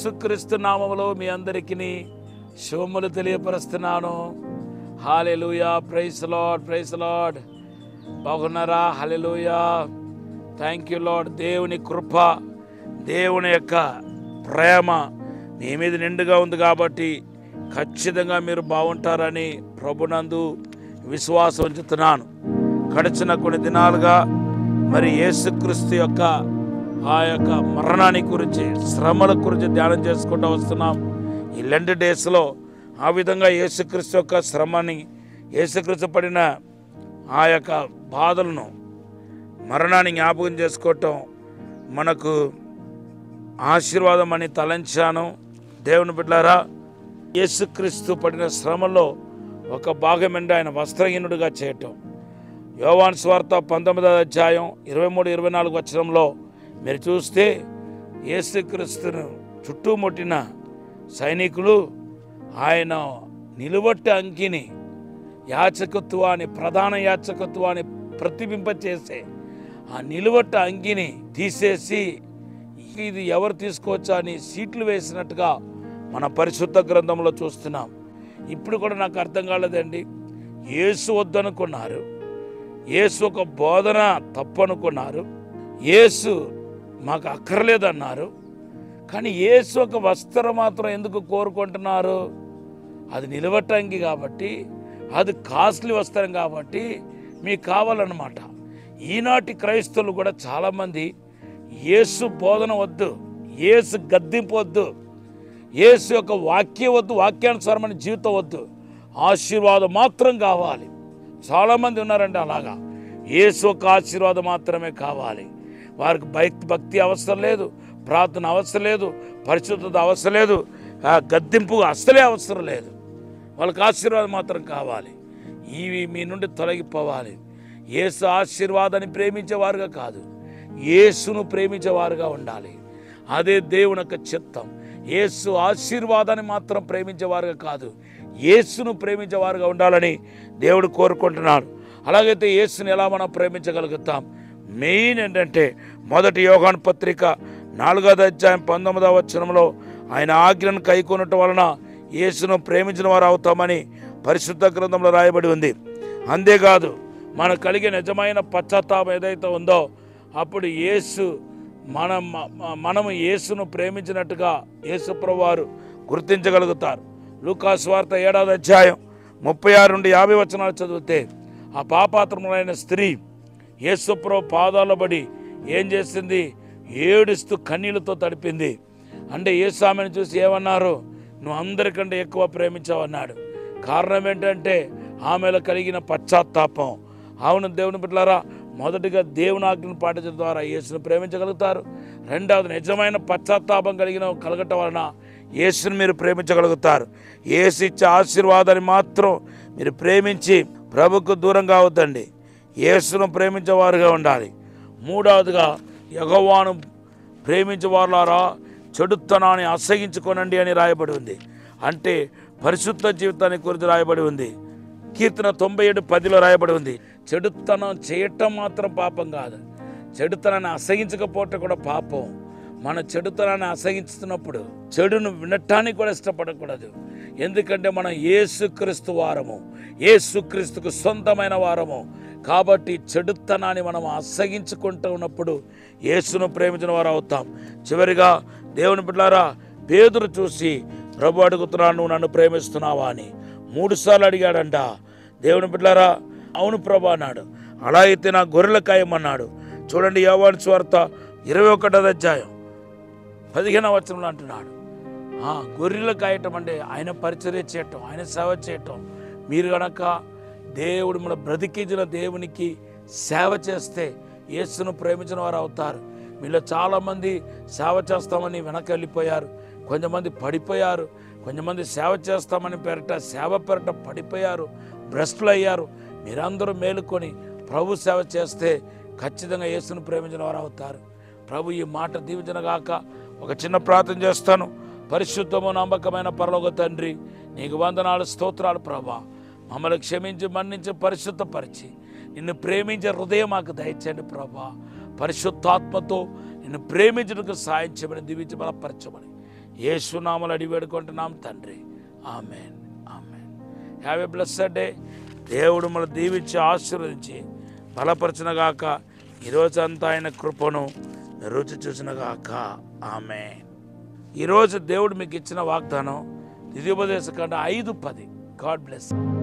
యేసుక్రీస్తు నామములో మీ అందరికీ శుభములు తెలియపరుస్తున్నాను hallelujah praise Lord praise Lord బాగున్నారా హలెలుయా థ్యాంక్ యూ లాడ్ దేవుని కృప దేవుని యొక్క ప్రేమ మీ మీద నిండుగా ఉంది కాబట్టి ఖచ్చితంగా మీరు బాగుంటారని ప్రభునందు విశ్వాసం ఉంచుతున్నాను గడిచిన కొన్ని దినాలుగా మరి యేసుక్రీస్తు యొక్క ఆ యొక్క మరణాన్ని గురించి శ్రమల గురించి ధ్యానం చేసుకుంటూ వస్తున్నాం ఈ లెండ్ డేస్లో ఆ విధంగా యేసుక్రీస్తు యొక్క శ్రమని యేసుక్రీస్తు పడిన ఆ యొక్క బాధలను మరణాన్ని జ్ఞాపకం చేసుకోవటం మనకు ఆశీర్వాదం అని తలంచాను దేవుని బిడ్డారా యేసుక్రీస్తు పడిన శ్రమలో ఒక భాగమండి ఆయన వస్త్రహీనుడిగా చేయటం యోవాన్ స్వార్త పంతొమ్మిదవ అధ్యాయం ఇరవై మూడు ఇరవై నాలుగు వచ్చరంలో మీరు చూస్తే యేసుక్రీస్తును చుట్టుముట్టిన సైనికులు ఆయన నిలువట్ట అంకిని యాచకత్వాన్ని ప్రధాన యాచకత్వాన్ని ప్రతిబింపచేసే ఆ నిలువట్ట అంగిని తీసేసి ఇది ఎవరు తీసుకోవచ్చా అని సీట్లు వేసినట్టుగా మన పరిశుద్ధ గ్రంథంలో చూస్తున్నాం ఇప్పుడు కూడా నాకు అర్థం కాలేదండి యేసు వద్దనుకున్నారు యేసు ఒక బోధన తప్పనుకున్నారు యేసు మాకు అక్కర్లేదన్నారు కానీ యేసు ఒక వస్త్రం మాత్రం ఎందుకు కోరుకుంటున్నారు అది నిలబట్టంగి కాబట్టి అది కాస్ట్లీ వస్త్రం కాబట్టి మీకు కావాలన్నమాట ఈనాటి క్రైస్తవులు కూడా చాలామంది యేసు బోధన వద్దు యేసు గద్దింపు వద్దు యేసు యొక్క వాక్యం వద్దు వాక్యానుసారమైన జీవితం వద్దు ఆశీర్వాదం మాత్రం కావాలి చాలామంది ఉన్నారండి అలాగా యేసు ఒక ఆశీర్వాదం మాత్రమే కావాలి వారికి భక్తి భక్తి అవసరం లేదు ప్రార్థన అవసరం లేదు పరిశుద్ధత అవసరం లేదు ఆ గద్దింపు అస్సలే అవసరం లేదు వాళ్ళకి ఆశీర్వాదం మాత్రం కావాలి ఇవి మీ నుండి తొలగిపోవాలి యేసు ఆశీర్వాదాన్ని ప్రేమించేవారుగా కాదు యేసును ప్రేమించేవారుగా ఉండాలి అదే దేవుని యొక్క చిత్తం యేసు ఆశీర్వాదాన్ని మాత్రం ప్రేమించేవారుగా కాదు యేసును ప్రేమించేవారుగా ఉండాలని దేవుడు కోరుకుంటున్నాడు అలాగైతే యేసుని ఎలా మనం ప్రేమించగలుగుతాం మెయిన్ ఏంటంటే మొదటి యోగాన్ పత్రిక నాలుగోది అధ్యాయం పంతొమ్మిదవ వచనంలో ఆయన ఆజ్ఞను కైకొనటం వలన యేసును ప్రేమించిన వారు అవుతామని పరిశుద్ధ గ్రంథంలో రాయబడి ఉంది అంతేకాదు మనకు కలిగే నిజమైన పశ్చాత్తాపం ఏదైతే ఉందో అప్పుడు యేసు మనం మనము యేసును ప్రేమించినట్టుగా యేసు వారు గుర్తించగలుగుతారు లూకాస్ వార్త ఏడాది అధ్యాయం ముప్పై ఆరు నుండి యాభై వచనాలు చదివితే ఆ పాపాత్రములైన స్త్రీ యేసుప్రభు పాదాల పడి ఏం చేసింది ఏడుస్తూ కన్నీళ్లతో తడిపింది అంటే యేసు ఆమెను చూసి ఏమన్నారు నువ్వు అందరికంటే ఎక్కువ ప్రేమించావన్నాడు కారణం ఏంటంటే ఆమెలో కలిగిన పశ్చాత్తాపం అవును దేవుని బిడ్డలారా మొదటిగా దేవుని ఆజ్ఞను పాటించడం ద్వారా యేసును ప్రేమించగలుగుతారు రెండవది నిజమైన పశ్చాత్తాపం కలిగిన కలగటం వలన యేసుని మీరు ప్రేమించగలుగుతారు యేసు ఇచ్చే ఆశీర్వాదాన్ని మాత్రం మీరు ప్రేమించి ప్రభుకు దూరం కావద్దండి యేసును ప్రేమించేవారుగా ఉండాలి మూడవదిగా యగవాను ప్రేమించేవారులారా చెడుతనాన్ని అసహించుకోనండి అని రాయబడి ఉంది అంటే పరిశుద్ధ జీవితాన్ని గురించి రాయబడి ఉంది కీర్తన తొంభై ఏడు పదిలో రాయబడి ఉంది చెడుతనం చేయటం మాత్రం పాపం కాదు చెడుతనాన్ని అసహించకపోవటం కూడా పాపం మన చెడుతనాన్ని అసహించుతున్నప్పుడు చెడును వినటానికి కూడా ఇష్టపడకూడదు ఎందుకంటే మనం ఏసుక్రీస్తు వారము ఏసుక్రీస్తుకు సొంతమైన వారము కాబట్టి చెడుతనాన్ని మనం అసహించుకుంటూ ఉన్నప్పుడు యేసును ప్రేమించిన వారు అవుతాం చివరిగా దేవుని బిడ్డారా పేదరు చూసి ప్రభు అడుగుతున్నాను నువ్వు నన్ను ప్రేమిస్తున్నావా అని మూడుసార్లు అడిగాడంట దేవుని బిడ్డారా అవును ప్రభు అన్నాడు అలా అయితే నా గొర్రెల కాయమన్నాడు చూడండి యోవాన్ స్వార్త ఇరవై ఒకటో అధ్యాయం పదిహేనవ వచనంలో అంటున్నాడు ఆ, గొర్రెలు కాయటం అంటే ఆయన పరిచర్య చేయటం ఆయన సేవ చేయటం మీరు గనక దేవుడు మన బ్రతికించిన దేవునికి సేవ చేస్తే యేసును ప్రేమించిన వారు అవుతారు మీలో చాలామంది సేవ చేస్తామని వెనక వెళ్ళిపోయారు కొంతమంది పడిపోయారు కొంతమంది సేవ చేస్తామని పేరట సేవ పేరట పడిపోయారు భ్రష్టులు అయ్యారు మీరందరూ మేలుకొని ప్రభు సేవ చేస్తే ఖచ్చితంగా యేసును ప్రేమించిన వారు అవుతారు ప్రభు ఈ మాట దీవించనగాక ఒక చిన్న ప్రార్థన చేస్తాను పరిశుద్ధము నమ్మకమైన పరలోక తండ్రి నీకు వందనాలు స్తోత్రాలు ప్రభా మమ్మల్ని క్షమించి మన్నించి పరిశుద్ధపరిచి నిన్ను ప్రేమించే హృదయం మాకు దయచేయండి ప్రభా పరిశుద్ధాత్మతో నిన్ను ప్రేమించడానికి సాయం చేయమని దీవించి బలపరచమని ఏసునామలు అడిగి వేడుకుంటున్నాం తండ్రి amen amen have a blessed day దేవుడు మన దీవించి ఆశీర్వదించి బలపరచునగాక ఈరోజంతా ఆయన కృపను రుచి చూసినగాక ఆమె ఈరోజు దేవుడు మీకు ఇచ్చిన వాగ్దానం ద్వితీయోపదేశ కంటే ఐదు పది గాడ్ బ్లెస్